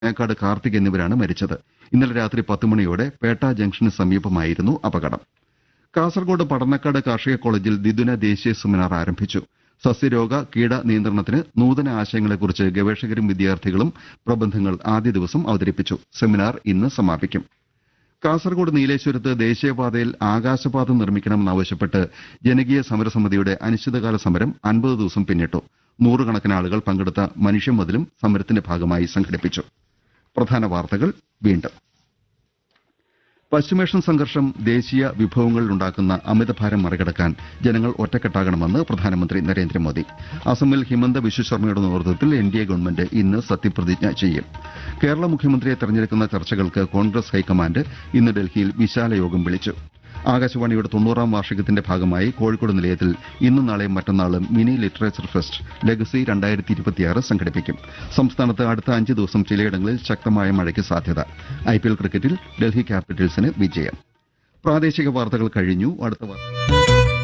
മേക്കാട് കാർത്തിക് എന്നിവരാണ് മരിച്ചത് ഇന്നലെ രാത്രി പത്ത് മണിയോടെ പേട്ട ജംഗ്ഷന് സമീപമായിരുന്നു അപകടം കാസർകോട് പടന്നക്കാട് കാർഷിക കോളേജിൽ ദ്വിദിന ദേശീയ സെമിനാർ ആരംഭിച്ചു സസ്യരോഗ കീട നിയന്ത്രണത്തിന് നൂതന ആശയങ്ങളെക്കുറിച്ച് ഗവേഷകരും വിദ്യാർത്ഥികളും പ്രബന്ധങ്ങൾ ആദ്യ ദിവസം അവതരിപ്പിച്ചു സെമിനാർ ഇന്ന് സമാപിക്കും കാസർകോട് നീലേശ്വരത്ത് ദേശീയപാതയിൽ ആകാശപാത നിർമ്മിക്കണമെന്നാവശ്യപ്പെട്ട് ജനകീയ സമരസമിതിയുടെ അനിശ്ചിതകാല സമരം അൻപത് ദിവസം പിന്നിട്ടു നൂറുകണക്കിന് ആളുകൾ പങ്കെടുത്ത മനുഷ്യമതിലും സമരത്തിന്റെ ഭാഗമായി സംഘടിപ്പിച്ചു പ്രധാന വാർത്തകൾ വീണ്ടും പശ്ചിമേഷ്യൻ സംഘർഷം ദേശീയ വിഭവങ്ങളിലുണ്ടാക്കുന്ന അമിതഭാരം മറികടക്കാൻ ജനങ്ങൾ ഒറ്റക്കെട്ടാകണമെന്ന് പ്രധാനമന്ത്രി നരേന്ദ്രമോദി അസമിൽ ഹിമന്ത വിശ്വശർമ്മയുടെ നേതൃത്വത്തിൽ എൻ ഡി എ ഗവൺമെന്റ് ഇന്ന് സത്യപ്രതിജ്ഞ ചെയ്യും കേരള മുഖ്യമന്ത്രിയെ തെരഞ്ഞെടുക്കുന്ന ചർച്ചകൾക്ക് കോൺഗ്രസ് ഹൈക്കമാൻഡ് ഇന്ന് ഡൽഹിയിൽ വിശാല യോഗം വിളിച്ചു ആകാശവാണിയുടെ തൊണ്ണൂറാം വാർഷികത്തിന്റെ ഭാഗമായി കോഴിക്കോട് നിലയത്തിൽ ഇന്നും നാളെയും മറ്റന്നാളും മിനി ലിറ്ററേച്ചർ ഫെസ്റ്റ് ലെഗസി രണ്ടായിരത്തി ഇരുപത്തിയാറ് സംഘടിപ്പിക്കും സംസ്ഥാനത്ത് അടുത്ത അഞ്ച് ദിവസം ചിലയിടങ്ങളിൽ ശക്തമായ മഴയ്ക്ക് സാധ്യത ഐപിഎൽ ക്രിക്കറ്റിൽ ഡൽഹി ക്യാപിറ്റൽസിന് വിജയം പ്രാദേശിക വാർത്തകൾ കഴിഞ്ഞു അടുത്ത വാർത്ത